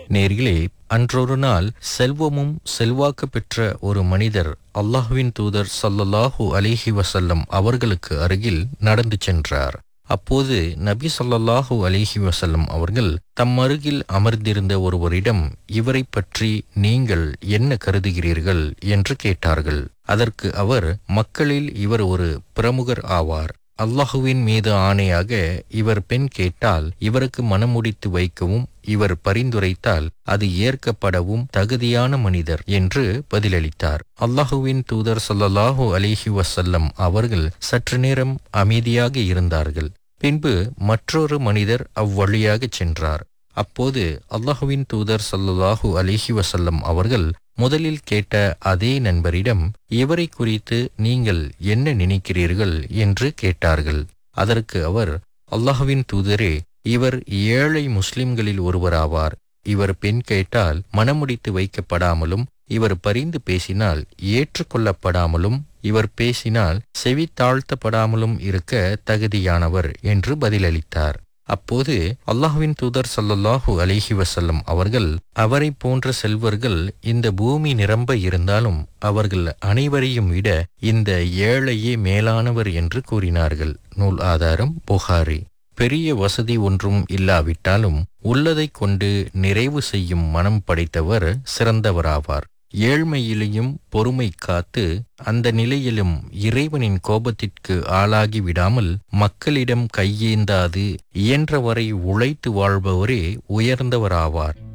நேர்களே அன்றொரு நாள் செல்வமும் செல்வாக்கு பெற்ற ஒரு மனிதர் அல்லாஹ்வின் தூதர் ஸல்லல்லாஹு அலைஹி வஸல்லம் அவர்களுக்கு அருகில் நடந்து சென்றார் அப்போது நபி ஸல்லல்லாஹு அலைஹி வஸல்லம் அவர்கள் தம் அருகில் அமர்ந்திருந்த ஒருவரிடம் இவரைப் பற்றி நீங்கள் என்ன கருதுகிறீர்கள் என்று கேட்டார்கள் அதற்கு அவர் மக்களில் இவர் ஒரு பிரமுகர் ஆவார் அல்லாஹுவின் மீது ஆணையாக இவர் பெண் கேட்டால் இவருக்கு மனமுடித்து வைக்கவும் இவர் பரிந்துரைத்தால் அது ஏற்கப்படவும் தகுதியான மனிதர் என்று பதிலளித்தார் அல்லாஹுவின் தூதர் ஸல்லல்லாஹு அலைஹி வஸல்லம் அவர்கள் சற்று நேரம் அமைதியாக இருந்தார்கள் பின்பு மற்றொரு மனிதர் அவ்வழியாகச் சென்றார் அப்போது அல்லாஹுவின் தூதர் ஸல்லல்லாஹு அலைஹி வஸல்லம் அவர்கள் முதலில் கேட்ட அதே நண்பரிடம் இவரை குறித்து நீங்கள் என்ன நினைக்கிறீர்கள் என்று கேட்டார்கள் அதற்கு அவர் அல்லாஹுவின் தூதரே இவர் ஏழை முஸ்லிம்களில் ஒருவராவார் இவர் பெண் கேட்டால் மனமுடித்து வைக்கப்படாமலும் இவர் பரிந்து பேசினால் ஏற்றுக்கொள்ளப்படாமலும் இவர் பேசினால் செவி தாழ்த்தப்படாமலும் இருக்க தகுதியானவர் என்று பதிலளித்தார் அப்போது அல்லாஹுவின் தூதர் ஸல்லல்லாஹு அலைஹி வஸல்லம் அவர்கள் அவரை போன்ற செல்வர்கள் இந்த பூமி நிரம்ப இருந்தாலும் அவர்கள் அனைவரையும் விட இந்த ஏழையே மேலானவர் என்று கூறினார்கள் நூல் ஆதாரம் புகாரி பெரிய வசதி ஒன்றும் இல்லாவிட்டாலும் உள்ளதைக் கொண்டு நிறைவு செய்யும் மனம் படைத்தவர் சிறந்தவராவார் ஏழ்மையிலையும் பொறுமை காத்து அந்த நிலையிலும் இறைவனின் கோபத்திற்கு ஆளாகி விடாமல் மக்களிடம் கையேந்தாது இயன்றவரை உழைத்து வாழ்பவரே உயர்ந்தவராவார்